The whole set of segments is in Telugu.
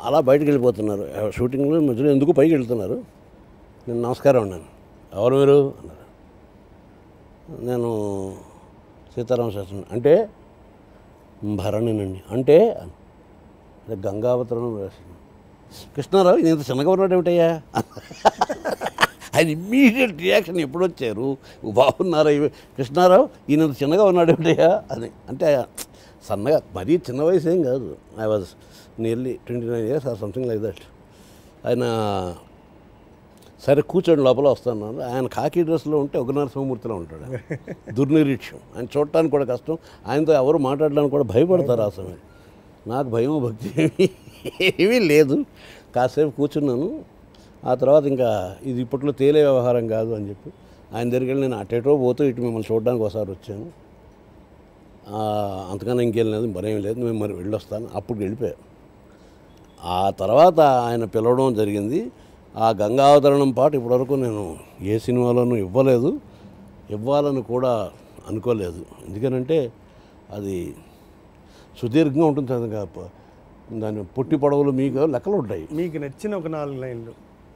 అలా బయటకు వెళ్ళిపోతున్నారు ఆ షూటింగ్లో మధ్యలో ఎందుకు పైకి వెళ్తున్నారు నేను నమస్కారం అన్నాను ఎవరు మీరు అన్నారు నేను సీతారామ శాస్త్రి అంటే భరణినండి అంటే అదే గంగావతరణం రాసింది కృష్ణారావు ఇంత చిన్నగా ఉన్నాడు ఏమిటయ్యా ఆయన ఇమ్మీడియట్ రియాక్షన్ ఎప్పుడు వచ్చారు బాగున్నారా ఇవి? కృష్ణారావు ఈయన ఇంత చిన్నగా ఉన్నాడు ఏమిటయ్యా అని అంటే సన్నగా మరీ చిన్న వయసు ఏం కాదు I was nearly twenty nine years or something like that ఆయన సరే కూర్చోండి లోపల వస్తాను ఆయన కాకి డ్రెస్లో ఉంటే ఒక నరసింహమూర్తిలో ఉంటాడు దుర్నిరీక్ష్యం ఆయన చూడటానికి కూడా కష్టం ఆయనతో ఎవరు మాట్లాడడానికి కూడా భయపడతారు ఆ సమయం నాకు భయం భక్తి ఏమీ ఏమీ లేదు కాసేపు కూర్చున్నాను ఆ తర్వాత ఇంకా ఇది ఇప్పట్లో తేలే వ్యవహారం కాదు అని చెప్పి ఆయన దగ్గరికి వెళ్ళి నేను అటేటో పోతూ ఇటు మిమ్మల్ని చూడడానికి ఒకసారి వచ్చాను ఆ, అంతకన్నా ఇంకేం లేదు మరేం లేదు మేము మరి వెళ్ళొస్తాను అప్పుడు వెళ్ళిపోయాను ఆ తర్వాత ఆయన పిలవడం జరిగింది ఆ గంగావతరణం పాట ఇప్పటివరకు నేను ఏ సినిమాలోనూ ఇవ్వలేదు ఇవ్వాలని కూడా అనుకోలేదు ఎందుకనంటే అది సుదీర్ఘంగా ఉంటుంది అది ఇంకా ప- దాని పొట్టి పొడవులు మీకు లెక్కలు ఉంటాయి మీకు నచ్చిన ఒక నాలుగు లైన్లు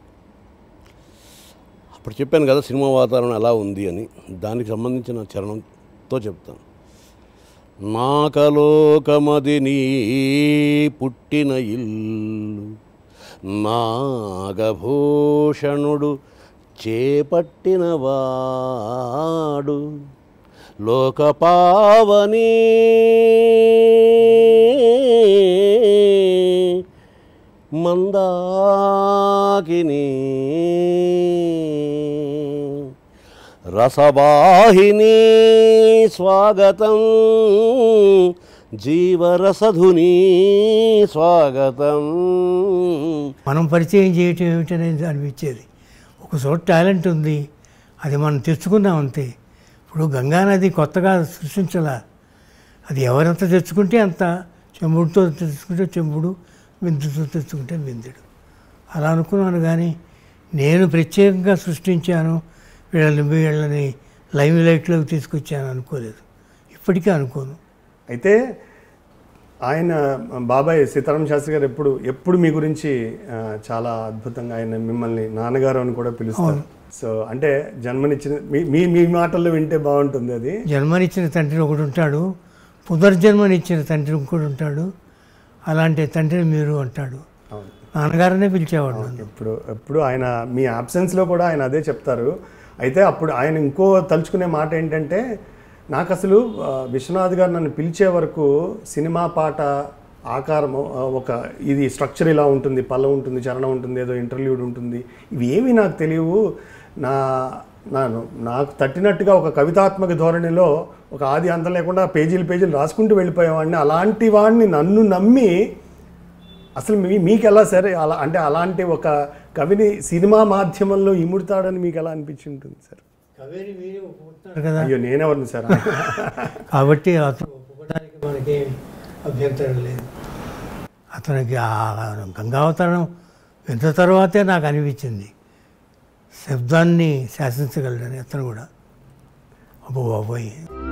అప్పుడు చెప్పాను కదా సినిమా వాతావరణం ఎలా ఉంది అని దానికి సంబంధించిన చరణంతో చెప్తాను నాకలోకమది నీ పుట్టిన ఇల్లు నాగభూషణుడు చేపట్టిన వాడు లోకపావని మందాకిని రసవాహిని స్వాగతం జీవరసధుని స్వాగతం మనం పరిచయం చేయటం ఏమిటనేది అనిపించేది ఒక చోట టాలెంట్ ఉంది అది మనం తెచ్చుకున్నాం అంతే ఇప్పుడు గంగానది కొత్తగా సృష్టించాల అది ఎవరెంత తెచ్చుకుంటే అంత చెంబుడుతో తెచ్చుకుంటే చెంబుడు బిందుతో తెచ్చుకుంటే బిందుడు అలా అనుకున్నాను కానీ నేను ప్రత్యేకంగా సృష్టించాను వీళ్ళని వీళ్ళని లైవ్ లైట్లోకి తీసుకొచ్చాను అనుకోలేదు ఇప్పటికీ అనుకోను అయితే ఆయన బాబాయ్ సీతారామ శాస్త్రి గారు ఎప్పుడు ఎప్పుడు మీ గురించి ఆ, చాలా అద్భుతంగా ఆయన మిమ్మల్ని నాన్నగారు అని కూడా పిలుస్తారు సో అంటే జన్మనిచ్చిన మీ మీ మీ మాటల్లో వింటే బాగుంటుంది అది జన్మనిచ్చిన తండ్రి ఒకడు ఉంటాడు పునర్జన్మనిచ్చిన తండ్రి ఇంకోటి ఉంటాడు అలాంటి తండ్రిని మీరు అంటాడు అవును నాన్నగారనే పిలిచేవాడు నన్ను ఎప్పుడు ఎప్పుడు ఆయన మీ absence లో కూడా ఆయన అదే చెప్తారు అయితే అప్పుడు ఆయన ఇంకో తలుచుకునే మాట ఏంటంటే నాకు అసలు ఆ, విశ్వనాథ్ గారు నన్ను పిలిచే వరకు సినిమా పాట ఆకారం ఆ, ఒక ఇది స్ట్రక్చర్ ఇలా ఉంటుంది పల్ల ఉంటుంది చరణం ఉంటుంది ఏదో ఇంటర్వ్యూడ్ ఉంటుంది ఇవి ఏమీ నాకు తెలియవు నా నాను నాకు తట్టినట్టుగా ఒక కవితాత్మక ధోరణిలో ఒక ఆది అంతం లేకుండా పేజీలు పేజీలు రాసుకుంటూ వెళ్ళిపోయేవాడిని అలాంటి వాడిని నన్ను నమ్మి అసలు మీ మీకు ఎలా సరే అలా అంటే అలాంటి ఒక కవిని సినిమా మాధ్యమంలో ఇముడతాడని మీకు ఎలా అనిపించి ఉంటుంది సార్ కదా అయ్యో నేనెవరిని సార్ కాబట్టి అతను ఒప్పుకోవడానికి మనకేం అభ్యంతరం లేదు అతనికి ఆ గంగావతరణం విన్న తర్వాతే నాకు అనిపించింది శబ్దాన్ని శాసించగలడని అతను కూడా అబ్బో బాబోయ్